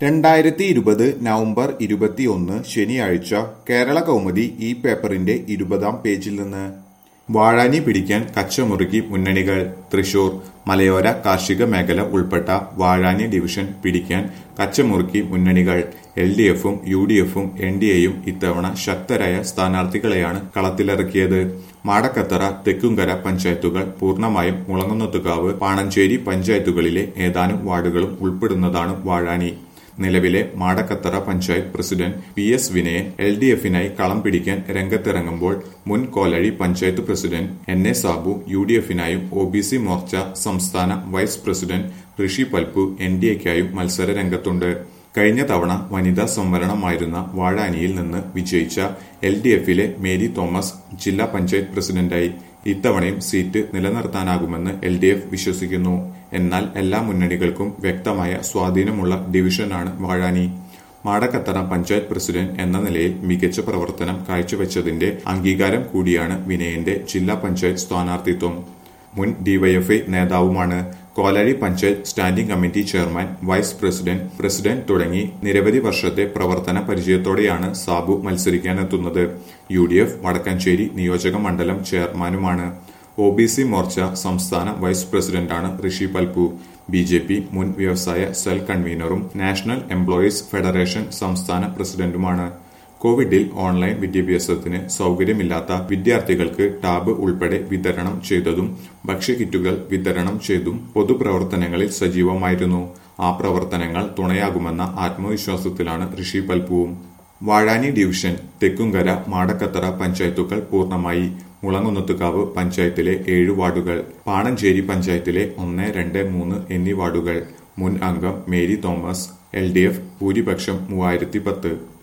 രണ്ടായിരത്തി ഇരുപത് നവംബർ ഇരുപത്തിയൊന്ന് ശനിയാഴ്ച കേരള കൗമുദി ഈ പേപ്പറിന്റെ ഇരുപതാം പേജിൽ നിന്ന് വാഴാനി പിടിക്കാൻ കച്ചമുറുക്കി മുന്നണികൾ തൃശൂർ മലയോര കാർഷിക മേഖല ഉൾപ്പെട്ട വാഴാനി ഡിവിഷൻ പിടിക്കാൻ കച്ചമുറുക്കി മുന്നണികൾ എൽ ഡി എഫും യു ഡി എഫും എൻ ഡി എയും ഇത്തവണ ശക്തരായ സ്ഥാനാർത്ഥികളെയാണ് കളത്തിലിറക്കിയത് മാടക്കത്തറ തെക്കുംകര പഞ്ചായത്തുകൾ പൂർണ്ണമായും മുളങ്ങുന്നത്തുകാവ് പാണഞ്ചേരി പഞ്ചായത്തുകളിലെ ഏതാനും വാർഡുകളും ഉൾപ്പെടുന്നതാണ് വാഴാനി നിലവിലെ Madakkathara panchayat president P S Vinayan L D എഫിനായി കളം പിടിക്കാൻ രംഗത്തിറങ്ങുമ്പോൾ മുൻ Kolazhi panchayat president N A Sabu U D എഫിനായും ഒ ബി സി മോർച്ച സംസ്ഥാന vice president Rishi Palpu N D എക്കായും മത്സര രംഗത്തുണ്ട് കഴിഞ്ഞ തവണ വനിതാ സംവരണമായിരുന്ന വാഴാനിയിൽ നിന്ന് വിജയിച്ച എൽ ഡി എഫിലെ മേരി തോമസ് ജില്ലാ പഞ്ചായത്ത് പ്രസിഡന്റായി ഇത്തവണയും സീറ്റ് നിലനിർത്താനാകുമെന്ന് എൽ ഡി എഫ് വിശ്വസിക്കുന്നു എന്നാൽ എല്ലാ മുന്നണികൾക്കും വ്യക്തമായ സ്വാധീനമുള്ള ഡിവിഷനാണ് വാഴാനി മാടക്കത്തറ പഞ്ചായത്ത് പ്രസിഡന്റ് എന്ന നിലയിൽ മികച്ച പ്രവർത്തനം കാഴ്ചവെച്ചതിന്റെ അംഗീകാരം കൂടിയാണ് വിനയന്റെ ജില്ലാ പഞ്ചായത്ത് സ്ഥാനാർത്ഥിത്വം മുൻ ഡിവൈഎഫ്ഐ നേതാവുമാണ് Kolazhi panchayat standing committee chairman vice president president തുടങ്ങി നിരവധി വർഷത്തെ പ്രവർത്തന പരിചയത്തോടെയാണ് സാബു മത്സരിക്കാനെത്തുന്നത് യു ഡി എഫ് വടക്കഞ്ചേരി നിയോജക മണ്ഡലം ചെയർമാനുമാണ് ഒ ബി സി മോർച്ച സംസ്ഥാന വൈസ് പ്രസിഡന്റാണ് Rishi Palpu B J P മുൻ വ്യവസായ സെൽ കൺവീനറും നാഷണൽ എംപ്ലോയീസ് ഫെഡറേഷൻ സംസ്ഥാന പ്രസിഡന്റുമാണ് കോവിഡിൽ ഓൺലൈൻ വിദ്യാഭ്യാസത്തിന് സൗകര്യമില്ലാത്ത വിദ്യാർത്ഥികൾക്ക് ടാബ് ഉൾപ്പെടെ വിതരണം ചെയ്തതും ഭക്ഷ്യകിറ്റുകൾ വിതരണം ചെയ്തും പൊതുപ്രവർത്തനങ്ങളിൽ സജീവമായിരുന്നു ആ പ്രവർത്തനങ്ങൾ തുണയാകുമെന്ന ആത്മവിശ്വാസത്തിലാണ് ഋഷി പൽപുവും വാഴാനി ഡിവിഷൻ തെക്കുംകര മാടക്കത്തറ പഞ്ചായത്തുകൾ പൂർണ്ണമായി മുളങ്ങുന്നത്തുകാവ് പഞ്ചായത്തിലെ ഏഴ് വാർഡുകൾ പാണഞ്ചേരി പഞ്ചായത്തിലെ ഒന്ന് രണ്ട് മൂന്ന് എന്നീ വാർഡുകൾ മുൻ അംഗം Mary Thomas L D F ഭൂരിപക്ഷം മൂവായിരത്തി പത്ത്